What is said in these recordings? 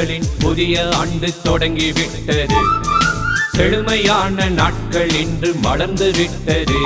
எழுப்புதலின் புதிய ஆண்டு தொடங்கிவிட்டது செழுமையான நாட்கள் இன்று மலர்ந்து விட்டது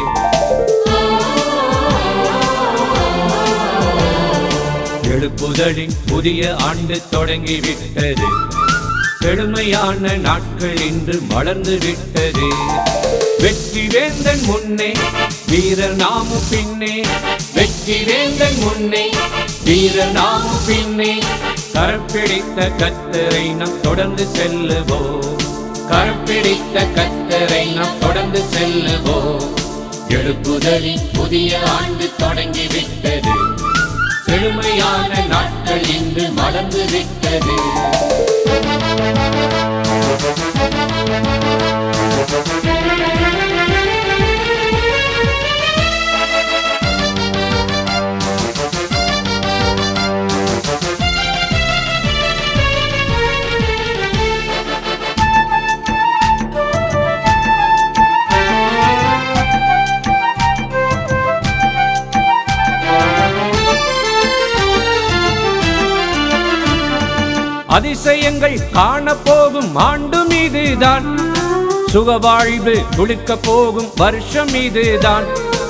எழுப்புதலின் புதிய ஆண்டு தொடங்கிவிட்டது செழுமையான நாட்கள் இன்று மலர்ந்து விட்டது வெற்றி வேந்தன் முன்னே வீரர் நாமு பின்னே வெற்றி வேந்தன் முன்னே வீரர் நாமு பின்னே கரப்பிடித்த கத்தரை நாம் தொடர்ந்து செல்லுவோம் கரப்பிடித்த கத்தரை நாம் தொடர்ந்து செல்லுவோம் எழுப்புதலின் புதிய ஆண்டு தொடங்கிவிட்டது செழுமையான நாட்கள் இன்று மலர்ந்து விட்டது அதிசயங்கள் காணப்போகும் ஆண்டும் இதுதான் சுகவாழ்வு குளிக்க போகும் வருஷம் இதுதான்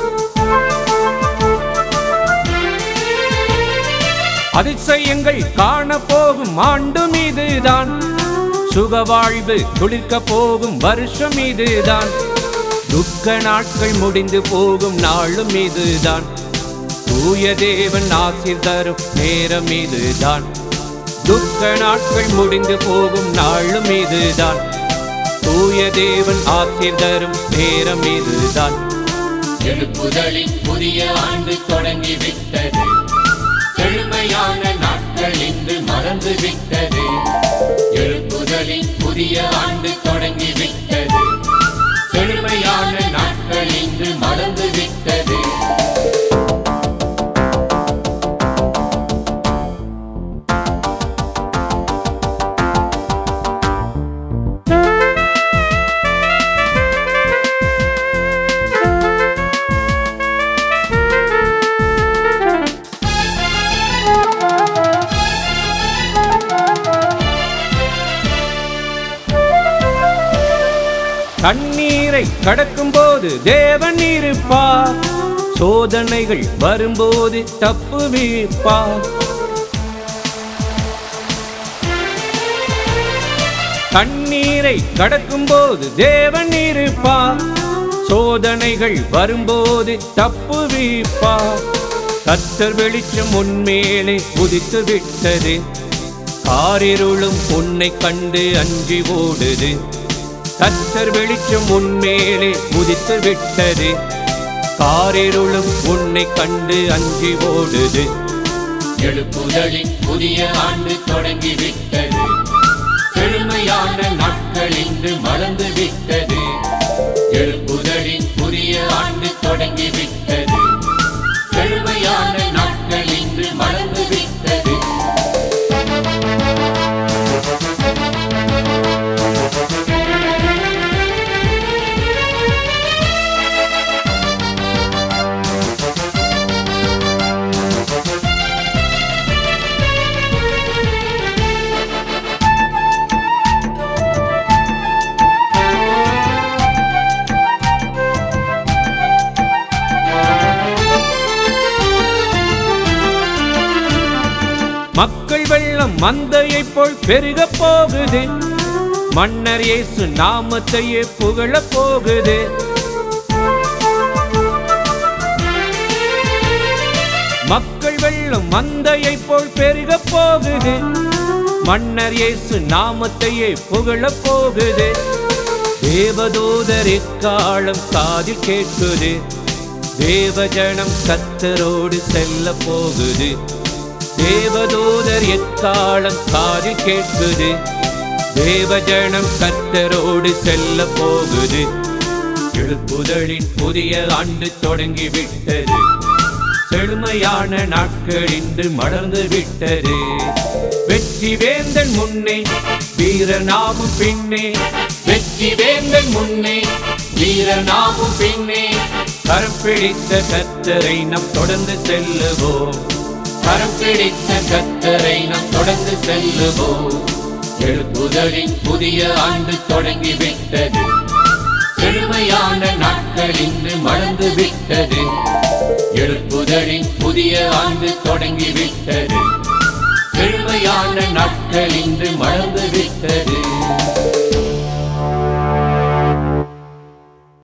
அதிசயங்கள் காணப்போகும் ஆண்டும் இதுதான் சுகவாழ்வு குளிக்க போகும் வருஷம் இதுதான் துக்க நாட்கள் முடிந்து போகும் நாளும் இதுதான் தூய தேவன் ஆசிர் தரும் நேரம் இதுதான் துக்க நாட்கள் முடிந்து போகும் நாளும் இதுதான் தூய தேவன் ஆசிர் தரும் நேரம் இதுதான் எழுப்புதலின் புதிய ஆண்டு தொடங்கி விட்டது செழுமையான நாட்கள் இன்று மறந்து விட்டது எழுப்புதலின் புதிய ஆண்டு தொடங்கி விட்டது செழுமையான நாட்கள் இன்று மறந்து விட்டது தண்ணீரை கடக்கும்போது தேவன் இருப்பார் சோதனைகள் வரும்போது தப்புவிப்பார் தண்ணீரை கடக்கும்போது தேவன் இருப்பார் சோதனைகள் வரும்போது தப்புவிப்பார் கத்தர் வெளிச்சம் உன்மேலே உதித்து விட்டது காரிருளும் உன்னை கண்டு அஞ்சி ஓடுது கத்தர் வெளிச்சம் உன்மேலே உதித்து விட்டது காரிருளும் உன்னை கண்டு அஞ்சி ஓடுது எழுப்புதலின் புதிய ஆண்டு தொடங்கி விட்டது செழுமையான நாட்கள் இன்று மறந்து விட்டது எழுப்புதலின் புதிய ஆண்டு தொடங்கி விட்டது செழுமையான நாட்கள் இன்று மறந்து விட்டது மக்கள் வெள்ளம் மந்தையை போல் பெருக போகுது மன்னர் இயேசு நாமத்தையே புகழ போகுது மக்கள் வெள்ளம் மந்தையை போல் பெருக போகுது மன்னர் இயேசு நாமத்தையே புகழ போகுது தேவதூதர் எக்காலம் காதில் கேட்குது தேவஜனம் கத்தரோடு செல்ல போகுது தேவதூதர் எக்காலம் காதில் கேட்குது தேவஜனம் கத்தரோடு செல்ல போகுது எழுப்புதலின் புதிய ஆண்டு தொடங்கி விட்டது செழுமையான நாட்கள் இன்று மலர்ந்து விட்டது வெற்றி வேந்தன் முன்னே வீரநாமும் பின்னே வெற்றி வேந்தன் முன்னே வீரநாமும் பின்னே கரம் பிடித்த கத்தரை நாம் தொடர்ந்து செல்லுவோம் கரம் பிடித்த கத்தரை நாம் தொடர்ந்து செல்லுவோம் எழுப்புதலின் புதிய ஆண்டு தொடங்கி விட்டது செழுமையான நாட்கள் இன்று மறந்து விட்டது எழுப்புதலின் புதிய ஆண்டு தொடங்கி விட்டது செழுமையான நாட்கள் இன்று மறந்து விட்டது